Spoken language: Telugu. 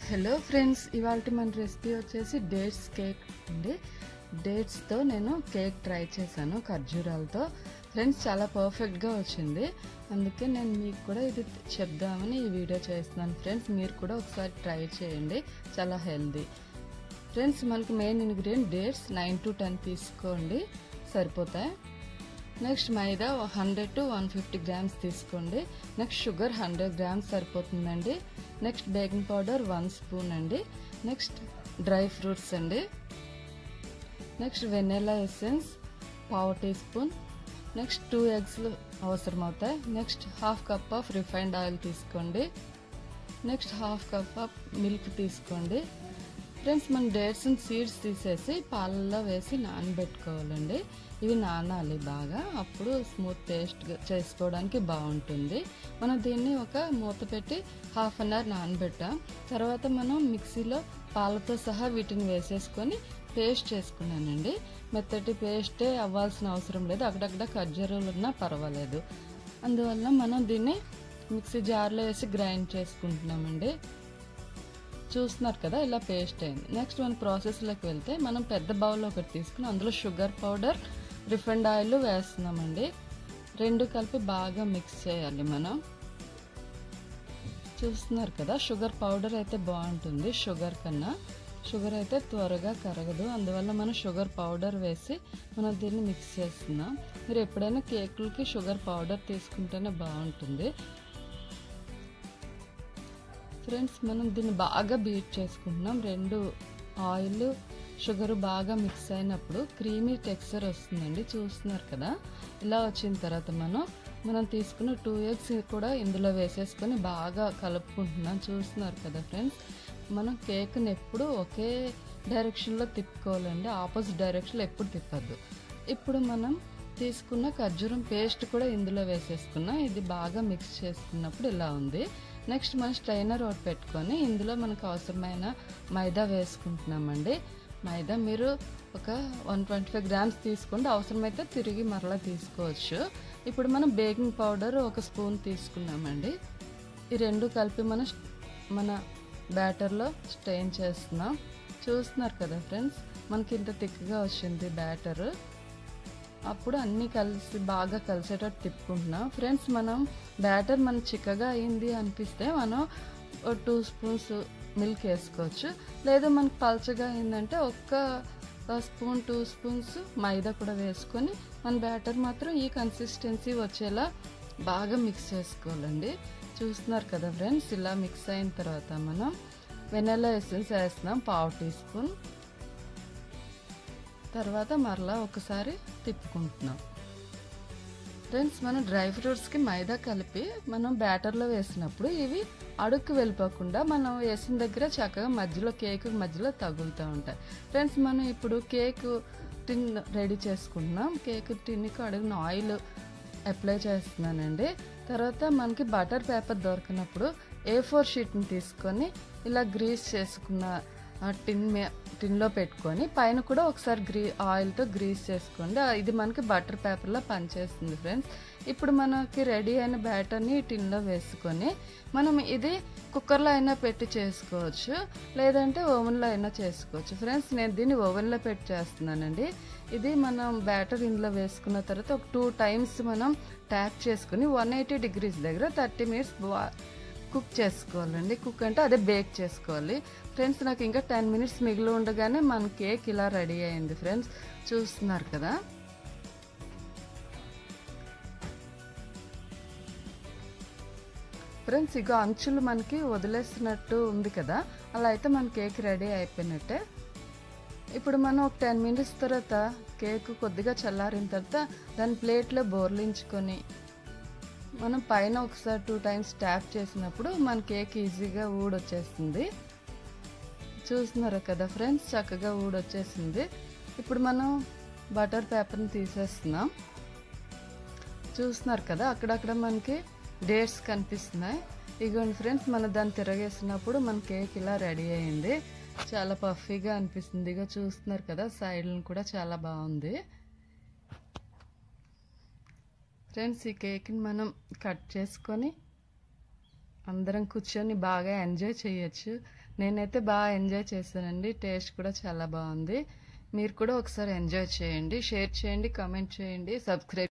హలో ఫ్రెండ్స్ ఇవాళ మన రెసిపీ వచ్చేసి డేట్స్ కేక్ అండి డేట్స్తో నేను కేక్ ట్రై చేశాను ఖర్జూరాలతో ఫ్రెండ్స్ చాలా పర్ఫెక్ట్గా వచ్చింది అందుకే నేను మీకు కూడా ఇది చెప్దామని ఈ వీడియో చేస్తున్నాను ఫ్రెండ్స్ మీరు కూడా ఒకసారి ట్రై చేయండి చాలా హెల్దీ ఫ్రెండ్స్ మనకి main ingredient dates nine to ten తీసుకోండి సరిపోతాయి నెక్స్ట్ మైదా hundred to one fifty grams తీసుకోండి నెక్స్ట్ షుగర్ హండ్రెడ్ గ్రామ్స్ సరిపోతుందండి next baking powder one spoon అండి నెక్స్ట్ డ్రై ఫ్రూట్స్ అండి నెక్స్ట్ వెనిలా ఎసెన్స్ పావు టీ స్పూన్ నెక్స్ట్ టూ ఎగ్స్లు అవసరం అవుతాయి next half cup of refined oil తీసుకోండి next half cup of milk తీసుకోండి ఫ్రెండ్స్ మనం డేట్స్ అండ్ సీడ్స్ తీసేసి పాలల్లో వేసి నానబెట్టుకోవాలండి ఇవి నానాలి బాగా అప్పుడు స్మూత్ పేస్ట్ చేసుకోవడానికి బాగుంటుంది మనం దీన్ని ఒక మూత పెట్టి హాఫ్ అన్ అవర్ నానబెట్టాం తర్వాత మనం మిక్సీలో పాలతో సహా వీటిని వేసేసుకొని పేస్ట్ చేసుకున్నానండి మెత్తటి పేస్టే అవ్వాల్సిన అవసరం లేదు అక్కడక్కడ ఖర్జూరాలు ఉన్నా పర్వాలేదు అందువల్ల మనం దీన్ని మిక్సీ జార్లో వేసి గ్రైండ్ చేసుకుంటున్నామండి చూస్తున్నారు కదా ఇలా పేస్ట్ అయింది నెక్స్ట్ మన ప్రాసెస్లోకి వెళ్తే మనం పెద్ద బౌల్ ఒకటి తీసుకుని అందులో షుగర్ పౌడర్ రిఫైండ్ ఆయిల్ వేస్తున్నామండి రెండు కలిపి బాగా మిక్స్ చేయాలి మనం చూస్తున్నారు కదా షుగర్ పౌడర్ అయితే బాగుంటుంది షుగర్ కన్నా షుగర్ అయితే త్వరగా కరగదు అందువల్ల మనం షుగర్ పౌడర్ వేసి మనం దీన్ని మిక్స్ చేస్తున్నాం మీరు ఎప్పుడైనా కేకులకి షుగర్ పౌడర్ తీసుకుంటేనే బాగుంటుంది ఫ్రెండ్స్ మనం దీన్ని బాగా బీట్ చేసుకుంటున్నాం రెండు ఆయిల్ షుగర్ బాగా మిక్స్ అయినప్పుడు క్రీమీ టెక్స్చర్ వస్తుందండి చూస్తున్నారు కదా ఇలా వచ్చిన తర్వాత మనం మనం తీసుకున్న టూ ఎగ్స్ కూడా ఇందులో వేసేసుకొని బాగా కలుపుకుంటున్నాం చూస్తున్నారు కదా ఫ్రెండ్స్ మనం కేక్ని ఎప్పుడు ఒకే డైరెక్షన్లో తిప్పుకోవాలండి ఆపోజిట్ డైరెక్షన్లో ఎప్పుడు తిప్పద్దు ఇప్పుడు మనం తీసుకున్న ఖర్జూరం పేస్ట్ కూడా ఇందులో వేసేసుకున్నాం ఇది బాగా మిక్స్ చేసుకున్నప్పుడు ఇలా ఉంది నెక్స్ట్ మనం స్ట్రైనర్ ఒకటి పెట్టుకొని ఇందులో మనకు అవసరమైన మైదా వేసుకుంటున్నామండి మైదా మీరు ఒక వన్ ట్వంటీ ఫైవ్ గ్రామ్స్ తీసుకోండి అవసరమైతే తిరిగి మరలా తీసుకోవచ్చు ఇప్పుడు మనం బేకింగ్ పౌడర్ ఒక స్పూన్ తీసుకున్నామండి ఈ రెండు కలిపి మన మన బ్యాటర్లో స్ట్రెయిన్ చేస్తున్నాం చూస్తున్నారు కదా ఫ్రెండ్స్ మనకి ఇంత థిక్గా వచ్చింది బ్యాటర్ అప్పుడు అన్నీ కలిసి బాగా కలిసేటట్టు తిప్పుకుంటున్నాం ఫ్రెండ్స్ మనం బ్యాటర్ మన చిక్కగా అయింది అనిపిస్తే మనం టూ స్పూన్స్ మిల్క్ వేసుకోవచ్చు లేదా మనకు పల్చగా అయిందంటే ఒక్క స్పూన్ టూ స్పూన్స్ మైదా కూడా వేసుకొని మన బ్యాటర్ మాత్రం ఈ కన్సిస్టెన్సీ వచ్చేలా బాగా మిక్స్ చేసుకోవాలండి చూస్తున్నారు కదా ఫ్రెండ్స్ ఇలా మిక్స్ అయిన తర్వాత మనం వెనెలా ఎసెన్స్ వేస్తున్నాం పావు టీ స్పూన్ తర్వాత మరలా ఒకసారి తిప్పుకుంటున్నాం ఫ్రెండ్స్ మనం డ్రై ఫ్రూట్స్కి మైదా కలిపి మనం బ్యాటర్లో వేసినప్పుడు ఇవి అడుక్కు వెళ్ళిపోకుండా మనం వేసిన దగ్గర చక్కగా మధ్యలో కేక్ మధ్యలో తగులుతూ ఉంటాయి ఫ్రెండ్స్ మనం ఇప్పుడు కేక్ టిన్ రెడీ చేసుకుంటున్నాం కేక్ టిన్కి అడుగున ఆయిల్ అప్లై చేస్తున్నానండి తర్వాత మనకి బటర్ పేపర్ దొరికినప్పుడు ఏ ఫోర్ షీట్ని తీసుకొని ఇలా గ్రీస్ చేసుకున్న టిన్ టిన్లో పెట్టుకొని పైన కూడా ఒకసారి గ్రీ ఆయిల్తో గ్రీస్ చేసుకోండి ఇది మనకి బటర్ పేపర్లో పనిచేస్తుంది ఫ్రెండ్స్ ఇప్పుడు మనకి రెడీ అయిన బ్యాటర్ని టిన్లో వేసుకొని మనం ఇది కుక్కర్లో అయినా పెట్టి చేసుకోవచ్చు లేదంటే ఓవెన్లో అయినా చేసుకోవచ్చు ఫ్రెండ్స్ నేను దీన్ని ఓవెన్లో పెట్టి చేస్తున్నానండి ఇది మనం బ్యాటర్ ఇందులో వేసుకున్న తర్వాత ఒక టూ టైమ్స్ మనం ట్యాప్ చేసుకుని వన్ ఎయిటీ డిగ్రీస్ దగ్గర థర్టీ మినిట్స్ కుక్ చేసుకోవాలండి కుక్ అంటే అదే బేక్ చేసుకోవాలి ఫ్రెండ్స్ నాకు ఇంకా టెన్ మినిట్స్ మిగిలి ఉండగానే మన కేక్ ఇలా రెడీ అయింది ఫ్రెండ్స్ చూస్తున్నారు కదా ఫ్రెండ్స్ ఇగో అంచులు మనకి వదిలేస్తున్నట్టు ఉంది కదా అలా అయితే మన కేక్ రెడీ అయిపోయినట్టే ఇప్పుడు మనం ఒక టెన్ మినిట్స్ తర్వాత కేక్ కొద్దిగా చల్లారిన తర్వాత దాని ప్లేట్లో బోర్లించుకొని మనం పైన ఒకసారి టూ టైమ్స్ ట్యాప్ చేసినప్పుడు మన కేక్ ఈజీగా ఊడొచ్చేస్తుంది చూస్తున్నారు కదా ఫ్రెండ్స్ చక్కగా ఊడొచ్చేసింది ఇప్పుడు మనం బటర్ పేపర్ని తీసేస్తున్నాం చూస్తున్నారు కదా అక్కడక్కడ మనకి డేట్స్ కనిపిస్తున్నాయి ఇగోండి ఫ్రెండ్స్ మనం దాన్ని తిరగేసినప్పుడు మన కేక్ ఇలా రెడీ అయింది చాలా పఫీగా అనిపిస్తుంది ఇక చూస్తున్నారు కదా సైడ్లను కూడా చాలా బాగుంది ఫ్రెండ్స్ ఈ కేక్ని మనం కట్ చేసుకొని అందరం కూర్చొని బాగా ఎంజాయ్ చేయొచ్చు నేనైతే బాగా ఎంజాయ్ చేశానండి టేస్ట్ కూడా చాలా బాగుంది మీరు కూడా ఒకసారి ఎంజాయ్ చేయండి షేర్ చేయండి కామెంట్ చేయండి సబ్స్క్రైబ్